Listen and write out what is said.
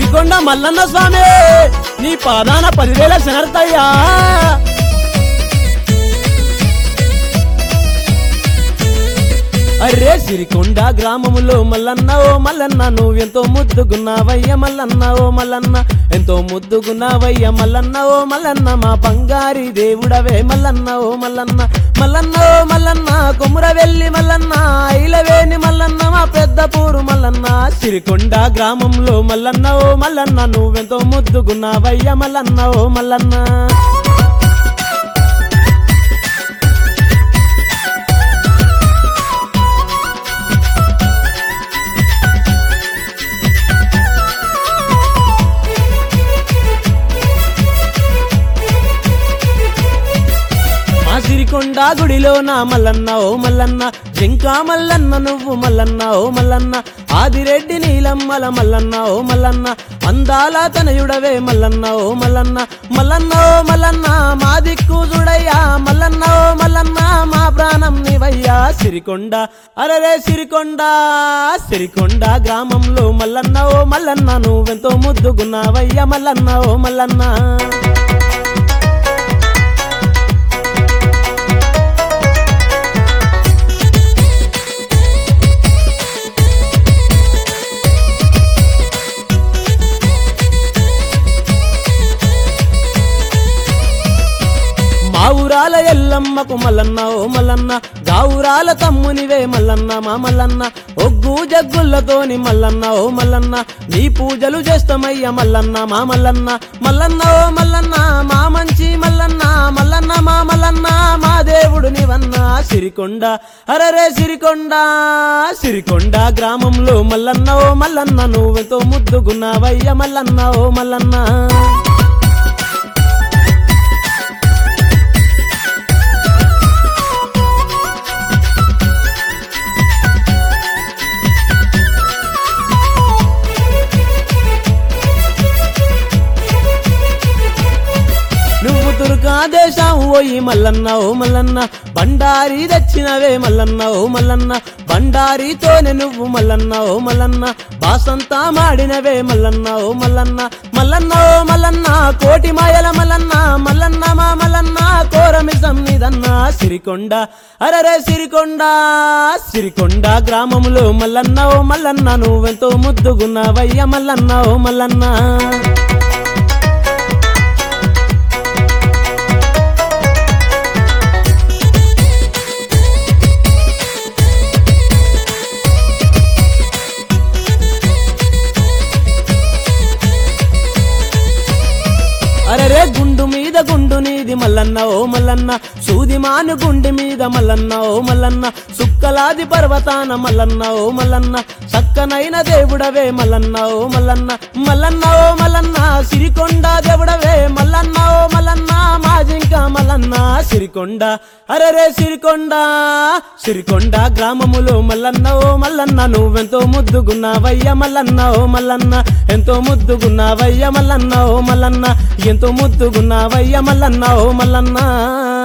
సిరికొండ మల్లన్న స్వామి నీ పాదాన పదివేల శనర్తయ్యా అరే సిరికొండ గ్రామములో మల్లన్న ఓ మల్లన్న నువ్వెంతో ముద్దుగున్నావయ్య మల్లన్న ఓ మల్లన్న ఎంతో ముద్దుగున్నావయ్య మల్లన్న ఓ మల్లన్న మా బంగారి దేవుడవే మల్లన్న ఓ మల్లన్న మల్లన్న ఓ మల్లన్న కొముర వెళ్ళి మల్లన్న ఐలవేని మల్లన్న మా పెద్ద పూరు మల్లన్న సిరికొండ గ్రామంలో మల్లన్న ఓ మల్లన్న నువ్వెంతో ముద్దుగున్నావయ్య మల్లన్న ఓ మల్లన్న మా సిరికొండ గుడిలో నా మల్లన్న ఓ మల్లన్న జింకా మల్లన్న నువ్వు మల్లన్న ఓ మల్లన్న ఆదిరెడ్డి నీలమ్మల మల్లన్న ఓ మల్లన్న అందాల తనయుడవే మల్లన్న ఓ మల్లన్న మల్లన్న ఓ మల్లన్న మా దిక్కు చూడయ్యా మల్లన్న ఓ మల్లన్న మా ప్రాణం నీవయ్యా సిరికొండ అరరే సిరికొండ సిరికొండ గ్రామంలో మల్లన్న ఓ మల్లన్న నువ్వెంతో ముద్దుగున్నావయ్యా మల్లన్న ఓ మల్లన్న మా ఊరాల ఎల్లమ్మకు మల్లన్న ఓ మల్లన్న గావురాల తమ్మునివే మల్లన్న మా మల్లన్న ఒగ్గు జగ్గులతోని మల్లన్న ఓ మల్లన్న నీ పూజలు చేస్తామయ్య మల్లన్న మా మల్లన్న మల్లన్న ఓ మల్లన్న మా మంచి మల్లన్న మల్లన్న మా మల్లన్న మా దేవుడు నీవన్న సిరికొండ అరరే సిరికొండ సిరికొండ గ్రామంలో మల్లన్న ఓ మల్లన్న నువ్వెంతో ముద్దుగున్నావయ్య మల్లన్న ఓ మల్లన్న నువ్వు తుర్కాదేశం పోయి మల్లన్న ఓ మల్లన్న బండారి తెచ్చినవే మల్లన్న ఓ మల్లన్న బండారితోనే నువ్వు మల్లన్న ఓ మల్లన్న బాసంతా మాడినవే మల్లన్న ఓ మల్లన్న మల్లన్న ఓ మల్లన్న కోటి మాయల మల్లన్న మల్లన్న మా మల్లన్న కోరమిసం నిదన్న సిరికొండ అరరే సిరికొండ సిరికొండ గ్రామములో మల్లన్న ఓ మల్లన్న నువ్వెంతో ముద్దుగున్నావయ్య మల్లన్న ఓ మల్లన్న అరరే గుండు మీద గుండు నీది మల్లన్న ఓ మల్లన్న సూది మాను గుండి మీద మల్లన్న ఓ మల్లన్న సుక్కలాది పర్వతాన మల్లన్న ఓ మల్లన్న చక్కనైన దేవుడవే మల్లన్న ఓ మల్లన్న మల్లన్న ఓ మల్లన్న సిరికొండ దేవుడవే మల్లన్న ఓ మల్లన్న మా జింక మల్లన్న సిరికొండ అరరే సిరికొండ సిరికొండ గ్రామములో మల్లన్న ఓ మల్లన్న నువ్వెంతో ముద్దుగున్నావయ్య మల్లన్న ఓ మల్లన్న ఎంతో ముద్దుగున్నావయ్య మల్లన్న ఓ మల్లన్న ఎంతో ముద్దుగున్నావయ్య మల్లన్న ఓ మల్లన్న